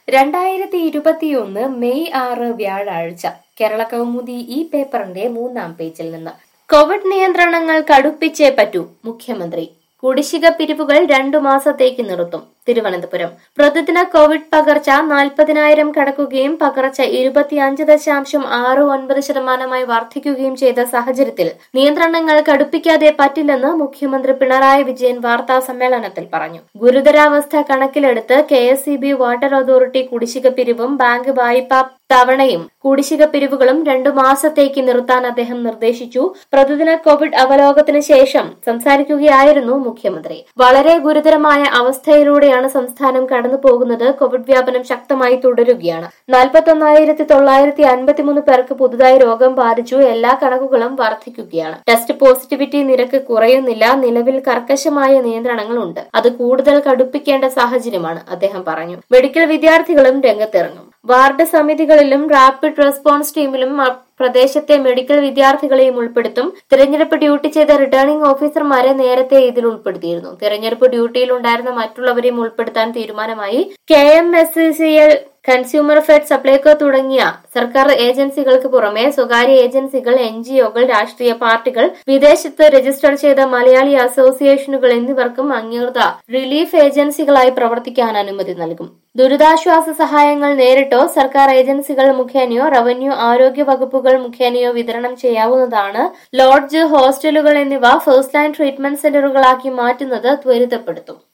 രണ്ടായിരത്തി ഇരുപത്തിയൊന്ന് മെയ് ആറ് വ്യാഴാഴ്ച കേരള കൗമുദി ഈ പേപ്പറിന്റെ മൂന്നാം പേജിൽ നിന്ന് കോവിഡ് നിയന്ത്രണങ്ങൾ കടുപ്പിച്ചേ പറ്റൂ മുഖ്യമന്ത്രി കുടിശ്ശിക പിരിവുകൾ രണ്ടു മാസത്തേക്ക് നിർത്തും തിരുവനന്തപുരം പ്രതിദിന കോവിഡ് പകർച്ച നാൽപ്പതിനായിരം കടക്കുകയും പകർച്ച ഇരുപത്തിയഞ്ച് ദശാംശം ആറ് ഒൻപത് ശതമാനമായി വർദ്ധിക്കുകയും ചെയ്ത സാഹചര്യത്തിൽ നിയന്ത്രണങ്ങൾ കടുപ്പിക്കാതെ പറ്റില്ലെന്ന് മുഖ്യമന്ത്രി പിണറായി വിജയൻ വാർത്താ സമ്മേളനത്തിൽ പറഞ്ഞു ഗുരുതരാവസ്ഥ കണക്കിലെടുത്ത് K S C B water authority കുടിശ്ശിക പിരിവും ബാങ്ക് വായ്പാ തവണയും കുടിശ്ശിക പിരിവുകളും രണ്ടു മാസത്തേക്ക് നിർത്താൻ അദ്ദേഹം നിർദ്ദേശിച്ചു പ്രതിദിന കോവിഡ് അവലോകത്തിന് ശേഷം സംസാരിക്കുകയായിരുന്നു മുഖ്യമന്ത്രി വളരെ ഗുരുതരമായ അവസ്ഥയിലൂടെയാണ് സംസ്ഥാനം കടന്നു പോകുന്നത് കോവിഡ് വ്യാപനം ശക്തമായി തുടരുകയാണ് നാൽപ്പത്തൊന്നായിരത്തി തൊള്ളായിരത്തി അൻപത്തിമൂന്ന് പേർക്ക് പുതുതായി രോഗം ബാധിച്ചു എല്ലാ കണക്കുകളും വർദ്ധിക്കുകയാണ് ടെസ്റ്റ് പോസിറ്റിവിറ്റി നിരക്ക് കുറയുന്നില്ല നിലവിൽ കർക്കശമായ നിയന്ത്രണങ്ങളുണ്ട് അത് കൂടുതൽ കടുപ്പിക്കേണ്ട സാഹചര്യമാണ് അദ്ദേഹം പറഞ്ഞു മെഡിക്കൽ വിദ്യാർത്ഥികളും രംഗത്തിറങ്ങും വാർഡ് സമിതികളിലും റാപ്പിഡ് റെസ്പോൺസ് ടീമിലും അ- പ്രദേശത്തെ മെഡിക്കൽ വിദ്യാർത്ഥികളെയും ഉൾപ്പെടുത്തും തിരഞ്ഞെടുപ്പ് ഡ്യൂട്ടി ചെയ്ത റിട്ടേണിംഗ് ഓഫീസർമാരെ നേരത്തെ ഇതിൽ ഉൾപ്പെടുത്തിയിരുന്നു തിരഞ്ഞെടുപ്പ് ഡ്യൂട്ടിയിൽ ഉണ്ടായിരുന്ന മറ്റുള്ളവരെയും ഉൾപ്പെടുത്താൻ തീരുമാനമായി K M S C L consumer fed Supplyco തുടങ്ങിയ സർക്കാർ ഏജൻസികൾക്ക് പുറമെ സ്വകാര്യ ഏജൻസികൾ എൻ ജിഒകൾ രാഷ്ട്രീയ പാർട്ടികൾ വിദേശത്ത് രജിസ്റ്റർ ചെയ്ത മലയാളി അസോസിയേഷനുകൾ എന്നിവർക്കും അംഗീകൃത റിലീഫ് ഏജൻസികളായി പ്രവർത്തിക്കാൻ അനുമതി നൽകും ദുരിതാശ്വാസ സഹായങ്ങൾ നേരിട്ടോ സർക്കാർ ഏജൻസികൾ മുഖേനയോ റവന്യൂ ആരോഗ്യ വകുപ്പുകൾ മുഖേനയോ വിതരണം ചെയ്യാവുന്നതാണ് ലോഡ്ജ് ഹോസ്റ്റലുകൾ എന്നിവ ഫസ്റ്റ് ലൈൻ ട്രീറ്റ്മെന്റ് സെന്ററുകളാക്കി മാറ്റുന്നത് ത്വരിതപ്പെടുത്തും